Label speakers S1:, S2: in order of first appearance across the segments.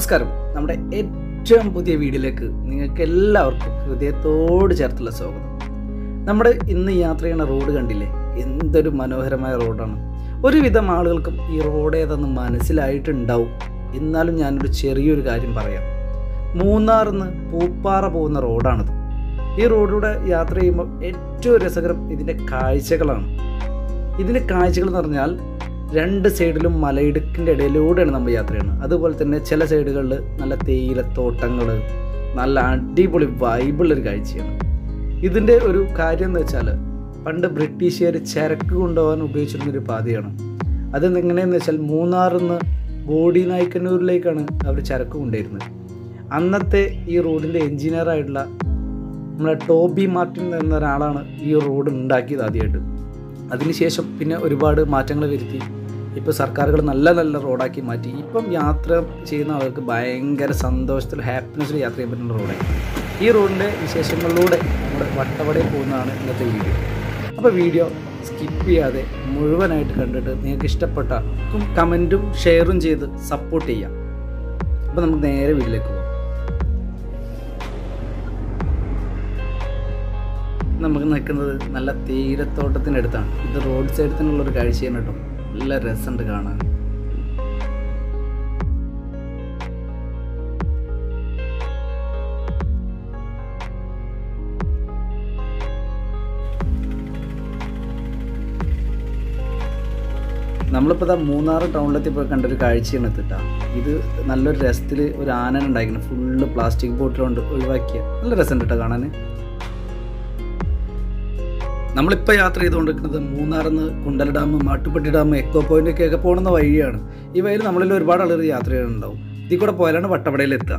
S1: നമസ്കാരം നമ്മുടെ ഏറ്റവും പുതിയ വീഡിയോയിലേക്ക് നിങ്ങൾക്ക് എല്ലാവർക്കും ഹൃദയത്തോട് ചേർത്തുള്ള സ്വാഗതം നമ്മുടെ ഇന്ന് യാത്ര ചെയ്യുന്ന റോഡ് കണ്ടില്ലേ എന്തൊരു മനോഹരമായ റോഡാണ് ഒരുവിധം ആളുകൾക്കും ഈ റോഡ് ഏതെന്ന് മനസ്സിലായിട്ടുണ്ടാവും എന്നാലും ഞാനൊരു ചെറിയൊരു കാര്യം പറയാം മൂന്നാറിന്ന് പൂപ്പാറ പോകുന്ന റോഡാണിത് ഈ റോഡിലൂടെ യാത്ര ചെയ്യുമ്പോൾ ഏറ്റവും രസകരം ഇതിൻ്റെ കാഴ്ചകളാണ് ഇതിൻ്റെ കാഴ്ചകൾ എന്ന് പറഞ്ഞാൽ രണ്ട് സൈഡിലും മലയിടുക്കിൻ്റെ ഇടയിലൂടെയാണ് നമ്മൾ യാത്ര ചെയ്യുന്നത് അതുപോലെ തന്നെ ചില സൈഡുകളിൽ നല്ല തേയിലത്തോട്ടങ്ങൾ നല്ല അടിപൊളി വൈബുള്ളൊരു കാഴ്ചയാണ് ഇതിൻ്റെ ഒരു കാര്യം എന്ന് വെച്ചാൽ പണ്ട് ബ്രിട്ടീഷുകാർ ചരക്ക് കൊണ്ടുപോകാൻ ഉപയോഗിച്ചിരുന്ന ഒരു പാതയാണ് അത് എങ്ങനെയെന്ന് വെച്ചാൽ മൂന്നാറിൽ നിന്ന് ബോഡി നായ്ക്കന്നൂരിലേക്കാണ് അവർ ചരക്ക് കൊണ്ടുവരുന്നത് അന്നത്തെ ഈ റോഡിൻ്റെ എഞ്ചിനീയറായിട്ടുള്ള നമ്മളെ ടോബി മാർട്ടിൻ എന്ന ഒരാളാണ് ഈ റോഡ് ഉണ്ടാക്കിയത് ആദ്യമായിട്ട് അതിനുശേഷം പിന്നെ ഒരുപാട് മാറ്റങ്ങൾ വരുത്തി ഇപ്പോൾ സർക്കാരുകൾ നല്ല നല്ല റോഡാക്കി മാറ്റി ഇപ്പം യാത്ര ചെയ്യുന്ന ആൾക്ക് ഭയങ്കര സന്തോഷത്തിൽ ഹാപ്പിനെസ്സിൽ യാത്ര ചെയ്യാൻ പറ്റുന്ന റോഡായി ഈ റോഡിൻ്റെ വിശേഷങ്ങളിലൂടെ നമ്മുടെ വട്ടവടയിൽ പോകുന്നതാണ് ഇന്നത്തെ വീഡിയോ അപ്പോൾ വീഡിയോ സ്കിപ്പ് ചെയ്യാതെ മുഴുവനായിട്ട് കണ്ടിട്ട് നിങ്ങൾക്ക് ഇഷ്ടപ്പെട്ട കമൻറ്റും ഷെയറും ചെയ്ത് സപ്പോർട്ട് ചെയ്യാം അപ്പോൾ നമുക്ക് നേരെ വീട്ടിലേക്ക് പോകാം നമുക്ക് നിൽക്കുന്നത് നല്ല തീരത്തോട്ടത്തിനടുത്താണ് ഇത് റോഡ് സൈഡിൽ തന്നെയുള്ള ഒരു കാഴ്ചയാണ് കേട്ടോ നല്ല രസമുണ്ട് കാണാൻ നമ്മളിപ്പോൾ ഇതാ മൂന്നാർ ടൗണിലെത്തി പോയി കണ്ടൊരു കാഴ്ചയാണ് എത്തിട്ടാ ഇത് നല്ലൊരു രസത്തിൽ ഒരു ആനന ഉണ്ടായിരുന്നു ഫുള്ള് പ്ലാസ്റ്റിക് ബോട്ടിലുകൊണ്ട് ഒഴിവാക്കിയ നല്ല രസമുണ്ട് കേട്ടോ കാണാൻ നമ്മളിപ്പോൾ യാത്ര ചെയ്തുകൊണ്ടിരിക്കുന്നത് മൂന്നാറിന്ന് Kundala dam Mattupetty dam echo പോയിന്റൊക്കെ പോകുന്ന വഴിയാണ് ഈ വഴിയിൽ നമ്മളിൽ ഒരുപാട് ആളുകൾ യാത്ര ചെയ്യാനുണ്ടാവും ഇതിൽ കൂടെ പോയാലാണ് വട്ടവടയിൽ എത്തുക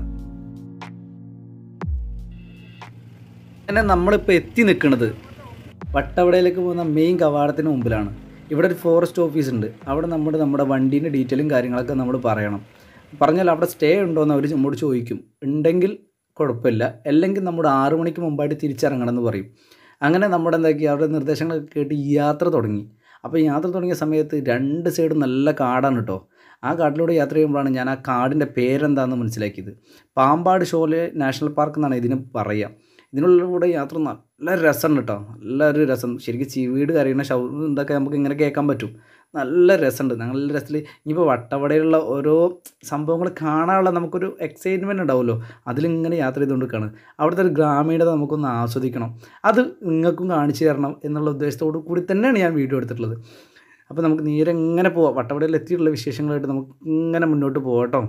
S1: അങ്ങനെ നമ്മളിപ്പോൾ എത്തി നിൽക്കുന്നത് വട്ടവടയിലേക്ക് പോകുന്ന മെയിൻ കവാടത്തിന് മുമ്പിലാണ് ഇവിടെ ഒരു ഫോറസ്റ്റ് ഓഫീസ് ഉണ്ട് അവിടെ നമ്മുടെ നമ്മുടെ വണ്ടീൻ്റെ ഡീറ്റെയിലും കാര്യങ്ങളൊക്കെ നമ്മൾ പറയണം പറഞ്ഞാൽ അവിടെ സ്റ്റേ ഉണ്ടോയെന്ന് അവർ നമ്മോട് ചോദിക്കും ഉണ്ടെങ്കിൽ കുഴപ്പമില്ല അല്ലെങ്കിൽ നമ്മുടെ ആറു മണിക്ക് മുമ്പായിട്ട് തിരിച്ചിറങ്ങണം എന്ന് പറയും അങ്ങനെ നമ്മുടെ എന്താക്കി അവരുടെ നിർദ്ദേശങ്ങളൊക്കെ കേട്ട് യാത്ര തുടങ്ങി അപ്പോൾ യാത്ര തുടങ്ങിയ സമയത്ത് രണ്ട് സൈഡും നല്ല കാടാണ് കേട്ടോ ആ കാട്ടിലൂടെ യാത്ര ചെയ്യുമ്പോഴാണ് ഞാൻ ആ കാടിൻ്റെ പേരെന്താണെന്ന് മനസ്സിലാക്കിയത് പാമ്പാട് ഷോലെ നാഷണൽ പാർക്ക് എന്നാണ് ഇതിന് പറയുക ഇതിനുള്ളിലൂടെ യാത്ര നല്ല രസമുണ്ട് കേട്ടോ നല്ലൊരു രസം ശരിക്കും ചീവീട് കരയുന്ന ഷൗ ഇതൊക്കെ നമുക്ക് ഇങ്ങനെ കേൾക്കാൻ പറ്റും നല്ല രസമുണ്ട് നല്ല രസത്തിൽ ഇനിയിപ്പോൾ വട്ടവടയിലുള്ള ഓരോ സംഭവങ്ങൾ കാണാനുള്ള നമുക്കൊരു എക്സൈറ്റ്മെൻറ്റ് ഉണ്ടാവുമല്ലോ അതിലിങ്ങനെ യാത്ര ചെയ്തുകൊണ്ടിരിക്കുകയാണ് അവിടുത്തെ ഒരു ഗ്രാമീണത നമുക്കൊന്ന് ആസ്വദിക്കണം അത് നിങ്ങൾക്കും കാണിച്ചു തരണം എന്നുള്ള ഉദ്ദേശത്തോടു കൂടി തന്നെയാണ് ഞാൻ വീഡിയോ എടുത്തിട്ടുള്ളത് അപ്പോൾ നമുക്ക് നേരെ ഇങ്ങനെ പോവാം വട്ടവടയിൽ എത്തിയിട്ടുള്ള വിശേഷങ്ങളായിട്ട് നമുക്ക് ഇങ്ങനെ മുന്നോട്ട് പോകട്ടോ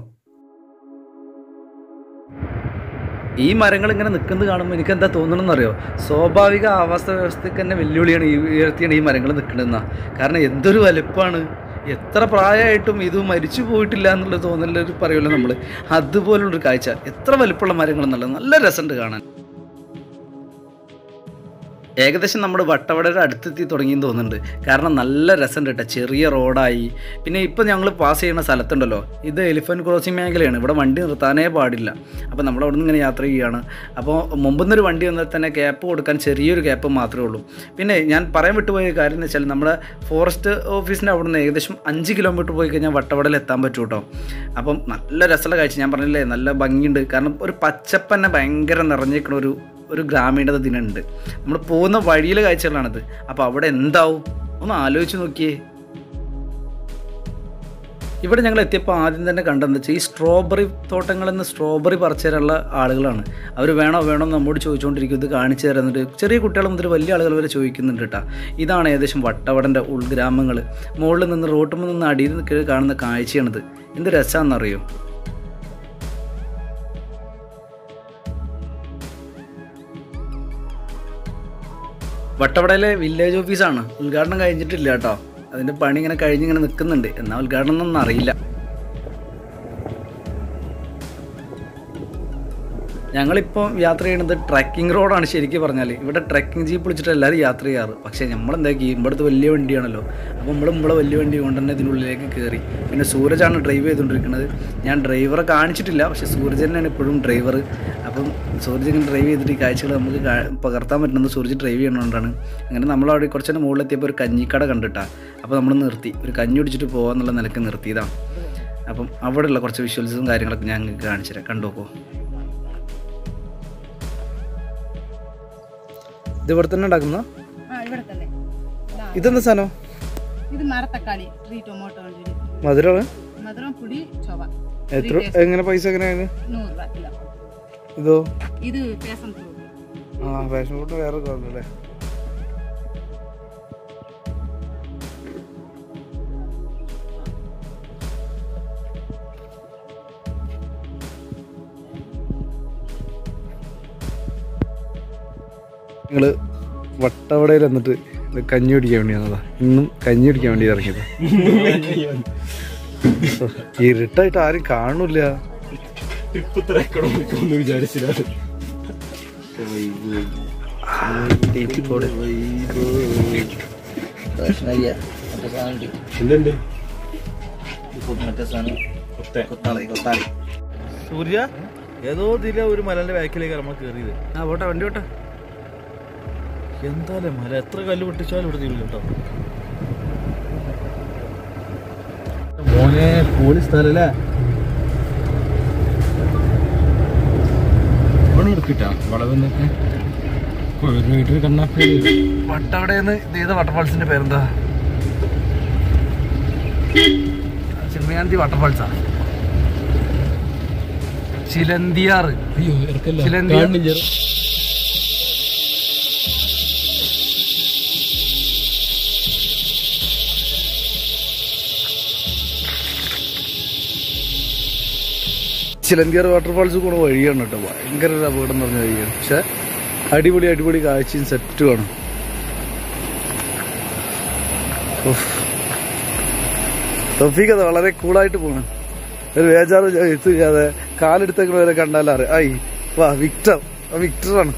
S1: ഈ മരങ്ങൾ ഇങ്ങനെ നിൽക്കുന്നത് കാണുമ്പോൾ എനിക്ക് എന്താ തോന്നണമെന്നറിയോ സ്വാഭാവിക ആവാസ വ്യവസ്ഥയ്ക്ക് തന്നെ വെല്ലുവിളിയാണ് ഈ ഉയർത്തിയാണ് ഈ മരങ്ങൾ നിൽക്കുന്നതെന്നാ കാരണം എന്തൊരു വലുപ്പമാണ് എത്ര പ്രായമായിട്ടും ഇത് മരിച്ചു പോയിട്ടില്ല എന്നുള്ള തോന്നലൊരു പറയുമല്ലോ നമ്മൾ അതുപോലുള്ളൊരു കാഴ്ച എത്ര വലുപ്പമുള്ള മരങ്ങൾ എന്നുള്ളത് നല്ല രസമുണ്ട് കാണാൻ ഏകദേശം നമ്മുടെ വട്ടവടയുടെ അടുത്തെത്തി തുടങ്ങിയെന്ന് തോന്നുന്നുണ്ട് കാരണം നല്ല രസമുണ്ട് കേട്ടോ ചെറിയ റോഡായി പിന്നെ ഇപ്പോൾ ഞങ്ങൾ പാസ് ചെയ്യുന്ന സ്ഥലത്തുണ്ടല്ലോ ഇത് എലിഫൻറ്റ് ക്രോസിംഗ് മേഖലയാണ് ഇവിടെ വണ്ടി നിർത്താനേ പാടില്ല അപ്പോൾ നമ്മൾ അവിടെ നിന്ന് ഇങ്ങനെ യാത്ര ചെയ്യുകയാണ് അപ്പോൾ മുമ്പിൽ നിന്നൊരു വണ്ടി വന്നാൽ തന്നെ ക്യാപ്പ് കൊടുക്കാൻ ചെറിയൊരു ക്യാപ്പ് മാത്രമേ ഉള്ളൂ പിന്നെ ഞാൻ പറയാൻ വിട്ടുപോയ കാര്യം എന്ന് വെച്ചാൽ നമ്മുടെ ഫോറസ്റ്റ് ഓഫീസിൻ്റെ അവിടെ നിന്ന് ഏകദേശം അഞ്ച് കിലോമീറ്റർ പോയി കഴിഞ്ഞാൽ വട്ടവടയിൽ എത്താൻ പറ്റും കേട്ടോ അപ്പം നല്ല രസമുള്ള കാഴ്ച ഞാൻ പറഞ്ഞില്ലേ നല്ല ഭംഗിയുണ്ട് കാരണം ഒരു പച്ചപ്പന്നെ ഭയങ്കര നിറഞ്ഞേക്കണ ഒരു ഒരു ഗ്രാമീണത ഇതിനുണ്ട് നമ്മൾ പോകുന്ന വഴിയിലെ കാഴ്ചകളാണിത് അപ്പോൾ അവിടെ എന്താവും ഒന്ന് ആലോചിച്ച് നോക്കിയേ ഇവിടെ ഞങ്ങൾ എത്തിയപ്പോൾ ആദ്യം തന്നെ കണ്ടെന്ന് വെച്ചാൽ ഈ സ്ട്രോബെറി തോട്ടങ്ങളിൽ നിന്ന് സ്ട്രോബെറി പറിച്ചു തരാനുള്ള ആളുകളാണ് അവർ വേണോ വേണോ എന്ന് നമ്മോട് ചോദിച്ചുകൊണ്ടിരിക്കും ഇത് കാണിച്ചു തരുന്നുണ്ട് ചെറിയ കുട്ടികൾ മുതൽ വലിയ ആളുകൾ വരെ ചോദിക്കുന്നുണ്ട് കേട്ടോ ഇതാണ് ഏകദേശം വട്ടവടൻ്റെ ഉൾഗ്രാമങ്ങൾ മുകളിൽ നിന്ന് റോട്ടിൽ നിന്ന് അടിയിൽ നിന്ന് കാണുന്ന കാഴ്ചയാണിത് എന്ത് രസമാണെന്നറിയോ വട്ടവടയിലെ വില്ലേജ് ഓഫീസാണ് ഉദ്ഘാടനം കഴിഞ്ഞിട്ടില്ല കേട്ടോ അതിൻ്റെ പണി ഇങ്ങനെ കഴിഞ്ഞിങ്ങനെ നിൽക്കുന്നുണ്ട് എന്നാൽ ഉദ്ഘാടനം ഒന്നും അറിയില്ല ഞങ്ങളിപ്പോൾ യാത്ര ചെയ്യുന്നത് ട്രക്കിംഗ് റോഡാണ് ശരിക്കും പറഞ്ഞാൽ ഇവിടെ ട്രക്കിംഗ് ജീപ്പ് വിളിച്ചിട്ട് എല്ലാവരും യാത്ര ചെയ്യാറ് പക്ഷേ നമ്മൾ എന്താക്കി ഇവിടുത്തെ വലിയ വണ്ടിയാണല്ലോ അപ്പോൾ നമ്മൾ നമ്മളെ വലിയ വണ്ടി കൊണ്ട് തന്നെ ഇതിനുള്ളിലേക്ക് കയറി പിന്നെ സൂരജാണ് ഡ്രൈവ് ചെയ്തുകൊണ്ടിരിക്കുന്നത് ഞാൻ ഡ്രൈവറെ കാണിച്ചിട്ടില്ല പക്ഷേ സൂരജ് തന്നെയാണ് ഇപ്പോഴും ഡ്രൈവർ അപ്പം സൂരജ് ഇങ്ങനെ ഡ്രൈവ് ചെയ്തിട്ട് ഈ കാഴ്ചകൾ നമുക്ക് കാ- പകർത്താൻ പറ്റുന്നത് സൂരജ് ഡ്രൈവ് ചെയ്യുന്നതുകൊണ്ടാണ് അങ്ങനെ നമ്മൾ അവിടെ കുറച്ചു നേരം മുകളിലെത്തിയപ്പോൾ ഒരു കഞ്ഞിക്കട കണ്ടിട്ടാ അപ്പോൾ നമ്മൾ നിർത്തി ഒരു കഞ്ഞി കുടിച്ചിട്ട് പോകാന്നുള്ള നിലക്ക് നിർത്തിയതാണ് അപ്പം അവിടെയുള്ള കുറച്ച് വിഷ്വൽസും കാര്യങ്ങളൊക്കെ ഞാൻ നിങ്ങൾക്ക് കാണിച്ചു തരാം കണ്ടോക്കോ ഇത് ഇവിടെ തന്നെ ഉണ്ടാക്കുന്ന
S2: ആ ഇവിടെ തന്നെ ഇതാ,
S1: ഇതെന്താ സാധനം
S2: ഇത് മരത്തക്കാളി ട്രീ ടൊമാറ്റോ ഉണ്ട്
S1: മധുരമാണ്
S2: മധുരം പുളി ചൊവ
S1: എത്ര എങ്ങനെ പൈസ എങ്ങനെയാണ്
S2: നൂറ് രൂപ കിലോ
S1: ഇതോ
S2: ഇത് പേസം ഫ്രൂട്ട്
S1: ആ ഫാഷൻ ഫുഡ് വേറെ കാണുന്നല്ലേ നിങ്ങൾ വട്ടവടയിൽ എന്നിട്ട് കഞ്ഞി കുടിക്കാൻ വേണ്ടി വന്നതാ ഇന്നും കഞ്ഞി കുടിക്കാൻ വേണ്ടി ഇറങ്ങിയതാ ഇരുട്ടായിട്ട് ആരും കാണൂല ടീറ്റിക്കോട്
S3: എന്തുണ്ട്
S4: സൂര്യ ഏതോ ഇതില ഒരു മലന്റെ ബാക്കിലേക്ക് നമ്മൾ കയറിയത്
S1: ആ പോട്ടെ വണ്ടി പോട്ടെ
S4: എന്തായാലും മല എത്ര കല്ല് പൊട്ടിച്ചാലും ഇവിടെ തീരില്ല കേട്ടോ മോനെ പോളി സ്ഥലല്ലേ എടുക്കിട്ടാ വളവെന്നൊക്കെ ഒരു കണ്ണാപ്പി
S1: വട്ടവടേന്ന് ഇത് ചെയ്ത വാട്ടർഫാൾസിന്റെ പേരെന്താ ചിന്മയാന്തി വാട്ടർഫാൾസാ ചിലന്തിയാറ്
S4: അയ്യോ ഇറക്കല്ല
S1: ചിലന്തി.
S4: കാണുന്നില്ല
S1: ചിലന്തിയാർ വാട്ടർഫാൾസ് കൂടെ വഴിയാണ് കേട്ടോ ഭയങ്കര ഒരു അപകടം നിറഞ്ഞ വഴിയാണ് പക്ഷെ അടിപൊളി അടിപൊളി കാഴ്ചയും സെറ്റുമാണ് തൊഫീക്ക് അത് വളരെ കൂളായിട്ട് പോണ് ഒരു വേജാറ് എഴുത്ത് ചെയ്യാതെ കാലെടുത്തേക്കുന്നവരെ കണ്ടാലറി ഐ വാ വിക്ടർ ആ വിക്ടറാണ്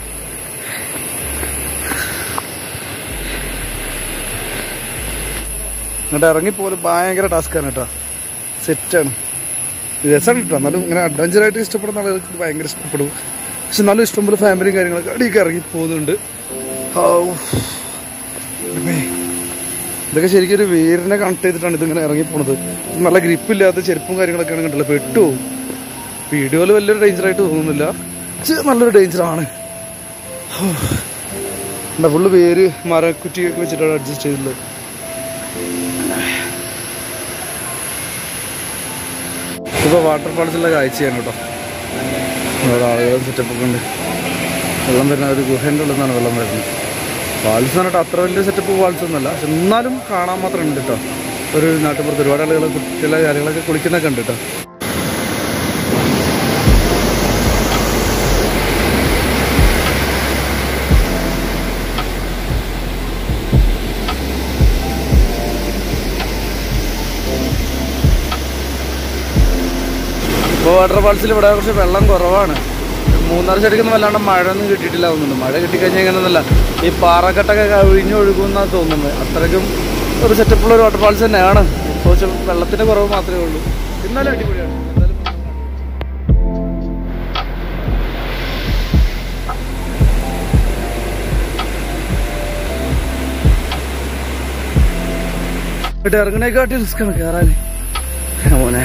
S1: എന്നിട്ട് ഇറങ്ങിപ്പോലും ഭയങ്കര ടാസ്ക്കാണ് കേട്ടോ സെറ്റാണ് രസമാണ് കേട്ടോ എന്നാലും ഇങ്ങനെ അഡ്വഞ്ചറായിട്ട് ഇഷ്ടപ്പെടുന്ന ആളുകൾക്ക് ഇത് ഭയങ്കര ഇഷ്ടപ്പെടും പക്ഷെ എന്നാലും ഇഷ്ടംപോലെ ഫാമിലിയും കാര്യങ്ങളൊക്കെ അടിയൊക്കെ ഇറങ്ങി പോകുന്നുണ്ട് ഹൗ. അമ്മേ. ഇതൊക്കെ ശരിക്കും ഒരു വേരിനെ കണക്ട് ചെയ്തിട്ടാണ് ഇതിങ്ങനെ ഇറങ്ങി പോണത് നല്ല ഗ്രിപ്പില്ലാത്ത ചെരുപ്പും കാര്യങ്ങളൊക്കെ ആണെങ്കിൽ കണ്ടല്ലോ പെട്ടു വീഡിയോയിൽ വലിയൊരു ഡേഞ്ചറായിട്ട് തോന്നുന്നില്ല പക്ഷെ നല്ലൊരു ഡേഞ്ചറാണ് എന്താ ഫുള്ള് വേര് മരക്കുറ്റിയൊക്കെ വെച്ചിട്ടാണ് അഡ്ജസ്റ്റ് ചെയ്തിട്ടുള്ളത് ഇപ്പോൾ വാട്ടർഫാൾസിലെ കാഴ്ചയാണ് കേട്ടോ അവിടെ ആളുകളും സെറ്റപ്പൊക്കെ ഉണ്ട് വെള്ളം വരുന്ന ഒരു ഗുഹേൻ്റെ ഉള്ളിൽ നിന്നാണ് വെള്ളം വരുന്നത് ഫാൾസ് എന്ന് പറഞ്ഞിട്ട് അത്ര വലിയ സെറ്റപ്പ് ഫാൾസ് ഒന്നുമല്ല പക്ഷെ എന്നാലും കാണാൻ മാത്രം ഉണ്ട് കേട്ടോ ഒരു നാട്ടുപുറത്ത് ഒരുപാട് ആളുകൾ കുട്ടികളെ കാര്യങ്ങളൊക്കെ കുളിക്കുന്നൊക്കെ ഉണ്ട് കേട്ടോ ഇപ്പോൾ വാട്ടർഫാൾസിൽ ഇവിടെ കുറച്ച് വെള്ളം കുറവാണ് മൂന്നാർ സൈഡിൽ വല്ലാണ്ട് മഴ ഒന്നും കിട്ടിയിട്ടില്ല തോന്നുന്നുണ്ട് മഴ കിട്ടിക്കഴിഞ്ഞാൽ ഇങ്ങനെയൊന്നുമല്ല ഈ പാറക്കെട്ടൊക്കെ ഒഴിഞ്ഞു ഒഴുകുമെന്നാണ് തോന്നുന്നത് അത്രയ്ക്കും ഒരു സെറ്റപ്പുള്ള ഒരു വാട്ടർഫാൾസ് തന്നെയാണ് കുറച്ച് വെള്ളത്തിന്റെ കുറവ് മാത്രമേ ഉള്ളൂ എന്നാലും അടിപൊളിയാണ് എന്തായാലും ഇവിടെ ഇറങ്ങണേക്കാട്ടി റിസ്ക് ആണ് കയറാൻ മോനെ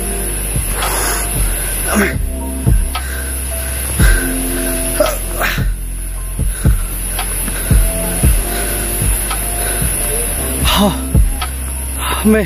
S1: ഹാ. അമ്മേ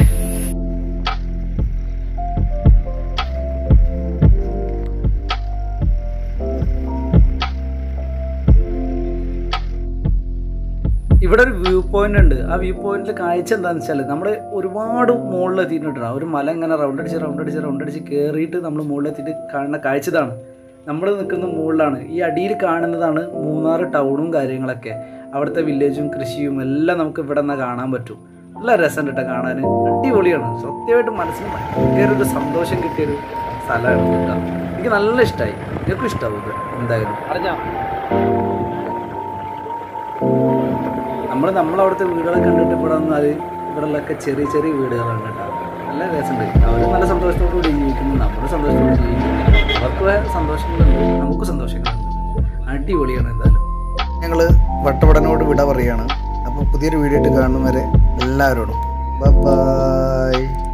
S1: ഇവിടെ ഒരു വ്യൂ പോയിന്റ് ഉണ്ട് ആ വ്യൂ പോയിന്റിൽ കാഴ്ച എന്താണെന്ന് വെച്ചാൽ നമ്മൾ ഒരുപാട് മുകളിൽ എത്തിയിട്ടുണ്ടാണ് ഒരു മല ഇങ്ങനെ റൗണ്ട് അടിച്ച് റൗണ്ട് അടിച്ച് റൗണ്ട് അടിച്ച് കയറിയിട്ട് നമ്മൾ മുകളിലെത്തിയിട്ട് കാണുന്ന കാഴ്ച ഇതാണ് നമ്മൾ നിൽക്കുന്ന മുകളിലാണ് ഈ അടിയിൽ കാണുന്നതാണ് മൂന്നാർ ടൗണും കാര്യങ്ങളൊക്കെ അവിടുത്തെ വില്ലേജും കൃഷിയും എല്ലാം നമുക്ക് ഇവിടെ നിന്ന് കാണാൻ പറ്റും നല്ല രസമുണ്ട് കേട്ടോ കാണാൻ അടിപൊളിയാണ് സത്യമായിട്ട് മനസ്സിന് ഭയങ്കര ഒരു സന്തോഷം കിട്ടിയൊരു സ്ഥലമാണ് കേട്ടോ എനിക്ക് നല്ല ഇഷ്ടമായി എനിക്കും ഇഷ്ടമാവും ഇത് എന്തായാലും നമ്മൾ നമ്മളവിടുത്തെ വീടുകളെ കണ്ടിട്ട് ഇവിടെ വന്നാൽ ഇവിടെയുള്ളൊക്കെ ചെറിയ ചെറിയ വീടുകളാണ് കേട്ടോ നല്ല രസമുണ്ട് അവർ നല്ല സന്തോഷത്തോടു കൂടി ജീവിക്കുന്നു നമ്മൾ സന്തോഷത്തോടെ ജീവിക്കുന്നു അവർക്ക് സന്തോഷങ്ങളുണ്ട് നമുക്ക് സന്തോഷങ്ങളുണ്ട് അടിപൊളിയാണ് എന്തായാലും ഞങ്ങൾ വട്ടവടനോട് വിട പറയുകയാണ് അപ്പോൾ പുതിയൊരു വീഡിയോ ആയിട്ട് കാണുന്നവരെ എല്ലാവരോടും ബൈ